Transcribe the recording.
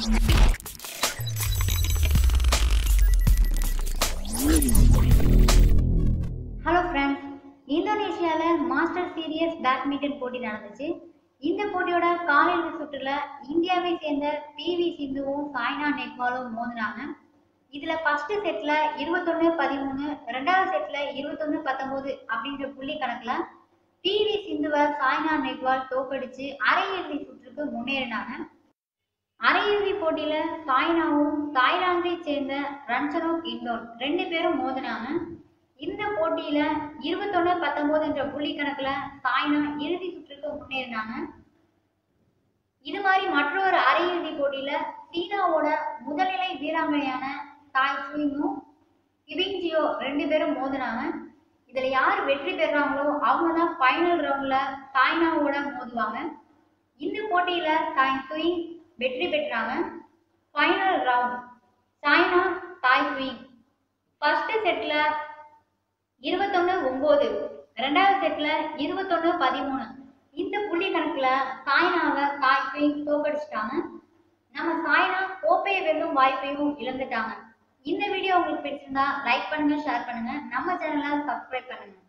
hello friends இந்தோனேஷியாவில் master series badminton போட்டி நடந்துச்சு இந்த போட்டியோட காலிறுதி சுற்றுல இந்தியாவை சேர்ந்த பிவி சிந்துவும் சாய்னா நேக்வாலும் மோதினாங்க இதுல ஃபர்ஸ்ட் செட்ல இருபத்தொன்னு பதிமூணு ரெண்டாவது செட்ல இருபத்தொன்னு பத்தொன்பது அப்படின்ற புள்ளி கணக்குல பிவி சிந்துவை சாய்னா நேக்வால் தோக்கடிச்சு அரையிறுதி சுற்றுக்கு முன்னேறினாங்க அரையிறுதி போட்டியில சாய்னாவும் தாய்லாந்தை சேர்ந்த ரன்சனும் இண்டோன் ரெண்டு பேரும் மோதினாங்க இந்த போட்டியில இருபத்தொன்னு பத்தொன்பது என்ற புள்ளி கணக்குல சாய்னா இறுதி சுற்றுக்கு முன்னேறினாங்க இது மாதிரி மற்றொரு அரையிறுதி போட்டியில சீனாவோட முதல்நிலை வீராங்கனையான தாய் சுயிங்கும் இவிஞ்சியோ ரெண்டு பேரும் மோதினாங்க இதுல யார் வெற்றி பெறாங்களோ அவங்க தான் ஃபைனல் ரவுண்ட்ல சாய்னாவோட மோதுவாங்க இந்த போட்டியில தாய் சுயிங் வெற்றி பெற்றாங்க ஃபைனல் ரவுண்ட் சாய்னா தாய் சுயிங் ஃபர்ஸ்ட் செட்ல இருபத்தொன்னு ஒன்பது ரெண்டாவது செட்ல இருபத்தொன்னு பதிமூணு இந்த புள்ளி கணக்குல சாய்னாவை தாய் சுயிங் தோக்கடிச்சிட்டாங்க நம்ம சாய்னா கோப்பையை வெல்லும் வாய்ப்பையும் இழந்துட்டாங்க இந்த வீடியோ உங்களுக்கு பிடிச்சிருந்தா லைக் பண்ணுங்க ஷேர் பண்ணுங்க நம்ம சேனலை சப்ஸ்கிரைப் பண்ணுங்க